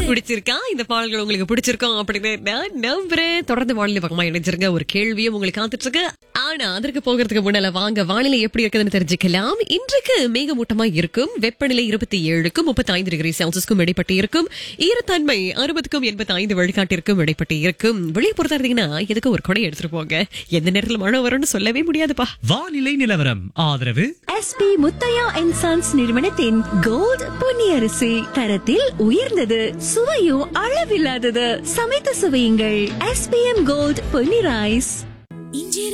பிடிச்சிருக்கா இந்த பாடல்கள் உங்களுக்கு பிடிச்சிருக்கோம் அப்படின்னு நான் நம்புறேன் தொடர்ந்து வானிலை பக்கமா இணைஞ்சிருங்க ஒரு கேள்வியும் உங்களுக்கு காத்துட்டு இருக்கு ஆனா அதற்கு போகிறதுக்கு முன்னால வாங்க வானிலை எப்படி இருக்குதுன்னு தெரிஞ்சுக்கலாம் இன்றைக்கு மேகமூட்டமா இருக்கும் வெப்பநிலை இருபத்தி ஏழுக்கும் முப்பத்தி ஐந்து டிகிரி செல்சியஸ்க்கும் இடைப்பட்டு இருக்கும் ஈரத்தன்மை அறுபதுக்கும் எண்பத்தி ஐந்து வழிகாட்டிற்கும் இடைப்பட்டு இருக்கும் வெளியே பொறுத்தா இருந்தீங்கன்னா எதுக்கு ஒரு கொடை எடுத்துட்டு போங்க எந்த நேரத்துல மழை வரும்னு சொல்லவே முடியாதுப்பா வானிலை நிலவரம் ஆதரவு எஸ்பி முத்தையா அண்ட் சன்ஸ் நிறுவனத்தின் கோல்ட் பொன்னியரிசி தரத்தில் உயர்ந்தது சுவையும் அளவில்லாதது சமைத்து சுவையுங்கள் எஸ்பிஎம் கோல்ட் பொன்னி ரைஸ் இஞ்சி